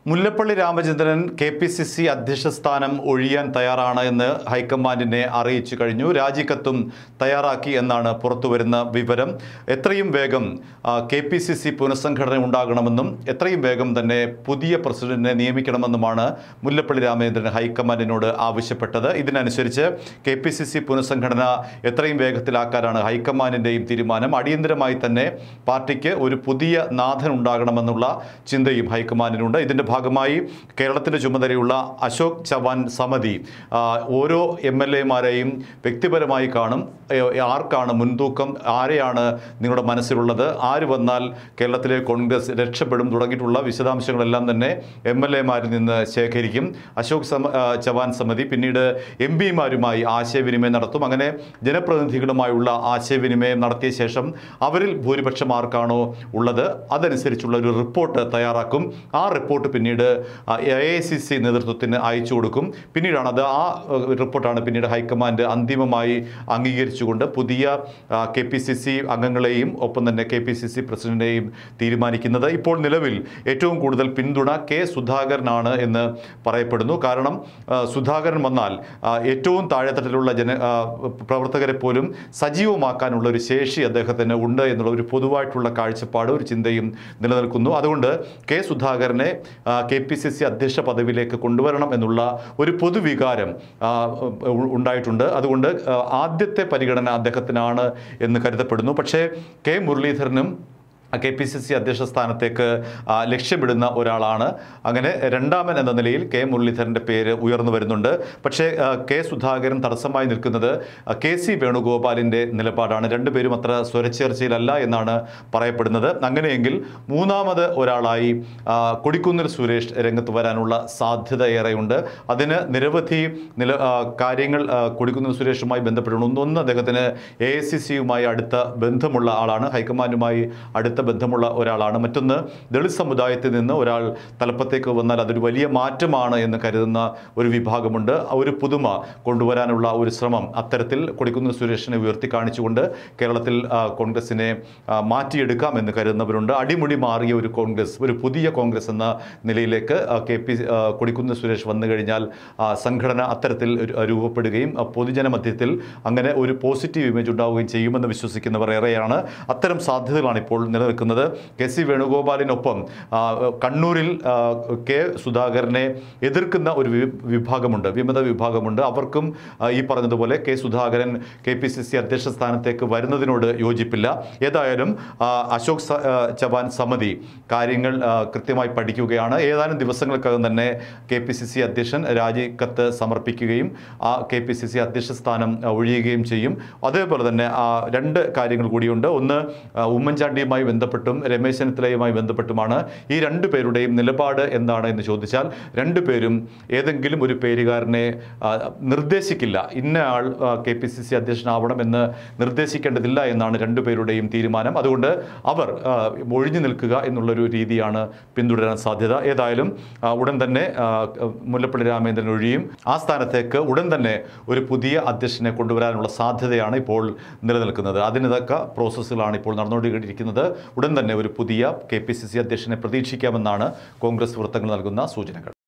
Mullappally Ramachandran K P C C അധ്യക്ഷ സ്ഥാനം ഒഴിയാൻ തയ്യാറാണ് എന്ന് ഹൈക്കമാൻഡിനെ അറിയിച്ചു കഴിഞ്ഞു രാജിക്കത്തും തയ്യാറാക്കി എന്നാണ് പുറത്തുവരുന്ന വിവരം എത്രയും വേഗം കെ പി സി സി പുനഃസംഘടന ഉണ്ടാകണമെന്നും എത്രയും വേഗം തന്നെ പുതിയ പ്രസിഡന്റിനെ നിയമിക്കണമെന്നുമാണ് മുല്ലപ്പള്ളി രാമചന്ദ്രൻ ഹൈക്കമാൻഡിനോട് ആവശ്യപ്പെട്ടത് ഇതിനനുസരിച്ച് കെ പി സി സി പുനഃസംഘടന എത്രയും വേഗത്തിലാക്കാനാണ് ഹൈക്കമാൻഡിൻ്റെയും തീരുമാനം അടിയന്തരമായി തന്നെ പാർട്ടിക്ക് ഒരു പുതിയ നാഥൻ ഉണ്ടാകണമെന്നുള്ള ചിന്തയും ഹൈക്കമാൻഡിനുണ്ട് ഇതിൻ്റെ ഭാഗമായി കേരളത്തിൻ്റെ ചുമതലയുള്ള അശോക് ചവാൻ സമിതി ആ, ഓരോ എം എൽ എമാരെയും വ്യക്തിപരമായി കാണും ഏ, ആർക്കാണ് മുൻതൂക്കം ആരെയാണ് നിങ്ങളുടെ മനസ്സിലുള്ളത് ആര് വന്നാൽ കേരളത്തിലെ കോൺഗ്രസ് രക്ഷപ്പെടും തുടങ്ങിയിട്ടുള്ള വിശദാംശങ്ങളെല്ലാം തന്നെ എം എൽ എമാരിൽ നിന്ന് ശേഖരിക്കും അശോക് സമ ആ, ചവാൻ സമിതി പിന്നീട് എം പിമാരുമായി ആശയവിനിമയം നടത്തും അങ്ങനെ ജനപ്രതിനിധികളുമായുള്ള ആശയവിനിമയം നടത്തിയ ശേഷം അവരിൽ ഭൂരിപക്ഷം ആർക്കാണോ ഉള്ളത് അതനുസരിച്ചുള്ള ഒരു റിപ്പോർട്ട് തയ്യാറാക്കും ആ റിപ്പോർട്ട് പിന്നീട് എ ഐ സി സി നേതൃത്വത്തിന് അയച്ചു കൊടുക്കും പിന്നീടാണ് അത് ആ ഏഹ്, റിപ്പോർട്ടാണ് പിന്നീട് ഹൈക്കമാൻഡ് അന്തിമമായി അംഗീകരിച്ചുകൊണ്ട് പുതിയ കെ പി സി സി അംഗങ്ങളെയും ഒപ്പം തന്നെ കെ പി സി സി പ്രസിഡന്റിനെയും തീരുമാനിക്കുന്നത് ഇപ്പോൾ നിലവിൽ ഏറ്റവും കൂടുതൽ പിന്തുണ കെ സുധാകരനാണ് എന്ന് പറയപ്പെടുന്നു കാരണം ആ, സുധാകരൻ വന്നാൽ ആ, ഏറ്റവും താഴെത്തട്ടിലുള്ള ജന ആ, പ്രവർത്തകരെ പോലും സജീവമാക്കാനുള്ള ഒരു ശേഷി അദ്ദേഹത്തിന് ഉണ്ട് എന്നുള്ള ഒരു പൊതുവായിട്ടുള്ള കാഴ്ചപ്പാട് ഒരു ചിന്തയും നിലനിൽക്കുന്നു അതുകൊണ്ട് കെ സുധാകരനെ കെ പി സി സി അധ്യക്ഷ പദവിയിലേക്ക് കൊണ്ടുവരണം എന്നുള്ള ഒരു പൊതുവികാരം ആ, ഉ- ഉണ്ടായിട്ടുണ്ട് അതുകൊണ്ട് ആ, ആദ്യത്തെ പരിഗണന അദ്ദേഹത്തിനാണ് എന്ന് കരുതപ്പെടുന്നു പക്ഷേ കെ മുരളീധരനും കെ പി സി സി അധ്യക്ഷ സ്ഥാനത്തേക്ക് ആ, ലക്ഷ്യമിടുന്ന ഒരാളാണ് അങ്ങനെ രണ്ടാമൻ എന്ന നിലയിൽ കെ മുരളീധരൻ്റെ പേര് ഉയർന്നു വരുന്നുണ്ട് പക്ഷേ ആ, കെ സുധാകരൻ തടസ്സമായി നിൽക്കുന്നത് ആ, കെ സി വേണുഗോപാലിൻ്റെ നിലപാടാണ് രണ്ടുപേരും അത്ര സ്വരച്ചേർച്ചയിലല്ല എന്നാണ് പറയപ്പെടുന്നത് അങ്ങനെയെങ്കിൽ മൂന്നാമത് ഒരാളായി ആ, കൊടിക്കുന്നിൽ സുരേഷ് രംഗത്ത് വരാനുള്ള സാധ്യത ഏറെയുണ്ട് അതിന് നിരവധി നില ആ, കാര്യങ്ങൾ ആ, കൊടിക്കുന്നിൽ സുരേഷുമായി ബന്ധപ്പെട്ടുണ്ട് ഒന്ന് ഒന്ന് അദ്ദേഹത്തിന് എ ഐ സി സിയുമായി അടുത്ത ബന്ധമുള്ള ആളാണ് ഹൈക്കമാൻഡുമായി അടുത്ത ബന്ധമുള്ള ഒരാളാണ് മറ്റൊന്ന് ദളിത് സമുദായത്തിൽ നിന്ന് ഒരാൾ തലപ്പത്തേക്ക് വന്നാൽ അതൊരു വലിയ മാറ്റമാണ് എന്ന് കരുതുന്ന ഒരു വിഭാഗമുണ്ട് ആ ഒരു പുതുമ കൊണ്ടുവരാനുള്ള ഒരു ശ്രമം അത്തരത്തിൽ കൊടിക്കുന്നിൽ സുരേഷിനെ ഉയർത്തി കാണിച്ചുകൊണ്ട് കേരളത്തിൽ ആ, കോൺഗ്രസിനെ ആ, മാറ്റിയെടുക്കാം എന്ന് കരുതുന്നവരുണ്ട് അടിമുടി മാറിയ ഒരു കോൺഗ്രസ് ഒരു പുതിയ കോൺഗ്രസ് എന്ന നിലയിലേക്ക് ആ, കെ പി ആ, കൊടിക്കുന്നിൽ സുരേഷ് വന്നു കഴിഞ്ഞാൽ ആ, സംഘടന അത്തരത്തിൽ ഒരു- രൂപപ്പെടുകയും ആ, പൊതുജന മധ്യത്തിൽ അങ്ങനെ ഒരു പോസിറ്റീവ് ഇമേജ് ഉണ്ടാവുകയും ചെയ്യുമെന്ന് വിശ്വസിക്കുന്നവർ ഏറെയാണ് അത്തരം സാധ്യതകളാണ് ഇപ്പോൾ നിലനിൽക്കുന്നത് കെ സി വേണുഗോപാലിനൊപ്പം ആ, കണ്ണൂരിൽ ആ, കെ സുധാകരനെ എതിർക്കുന്ന ഒരു വി- വിഭാഗമുണ്ട് വിമത വിഭാഗമുണ്ട് അവർക്കും ആ, ഈ പറഞ്ഞതുപോലെ K Sudhakaran K P C C അധ്യക്ഷ സ്ഥാനത്തേക്ക് വരുന്നതിനോട് യോജിപ്പില്ല ഏതായാലും ആ, അശോക് സ- ആ, ചവാൻ സമിതി കാര്യങ്ങൾ ആ, കൃത്യമായി പഠിക്കുകയാണ് ഏതാനും ദിവസങ്ങൾക്കകം തന്നെ കെ പി സി സി അധ്യക്ഷൻ രാജിക്കത്ത് സമർപ്പിക്കുകയും ആ കെ പി സി സി അധ്യക്ഷ സ്ഥാനം ആ, ഒഴിയുകയും ചെയ്യും അതേപോലെ തന്നെ ആ, രണ്ട് കാര്യങ്ങൾ കൂടിയുണ്ട് ഒന്ന് ആ, ഉമ്മൻചാണ്ടിയുമായി ബന്ധപ്പെട്ടും രമേശ് ചെന്നിത്തലയുമായി ബന്ധപ്പെട്ടുമാണ് ഈ രണ്ടു പേരുടെയും നിലപാട് എന്താണ് എന്ന് ചോദിച്ചാൽ രണ്ടുപേരും ഏതെങ്കിലും ഒരു പേരുകാരനെ ആ, നിർദ്ദേശിക്കില്ല ഇന്ന ആൾ കെ പി സി സി അധ്യക്ഷനാവണം എന്ന് നിർദ്ദേശിക്കേണ്ടതില്ല എന്നാണ് രണ്ടുപേരുടെയും തീരുമാനം അതുകൊണ്ട് അവർ ആ, ഒഴിഞ്ഞു നിൽക്കുക എന്നുള്ളൊരു രീതിയാണ് പിന്തുടരാൻ സാധ്യത ഏതായാലും ആ, ഉടൻ തന്നെ ആ, മുല്ലപ്പള്ളി രാമചന്ദ്രൻ ഒഴിയും ആ സ്ഥാനത്തേക്ക് ഉടൻ തന്നെ ഒരു പുതിയ അധ്യക്ഷനെ കൊണ്ടുവരാനുള്ള സാധ്യതയാണ് ഇപ്പോൾ നിലനിൽക്കുന്നത് അതിനിതൊക്കെ പ്രോസസ്സുകളാണ് ഇപ്പോൾ നടന്നുകൊണ്ടിരിക്കുന്നത് ഉടൻ തന്നെ ഒരു പുതിയ കെ പി സി സി അധ്യക്ഷനെ പ്രതീക്ഷിക്കാമെന്നാണ് കോൺഗ്രസ് വൃത്തങ്ങൾ നൽകുന്ന സൂചനകൾ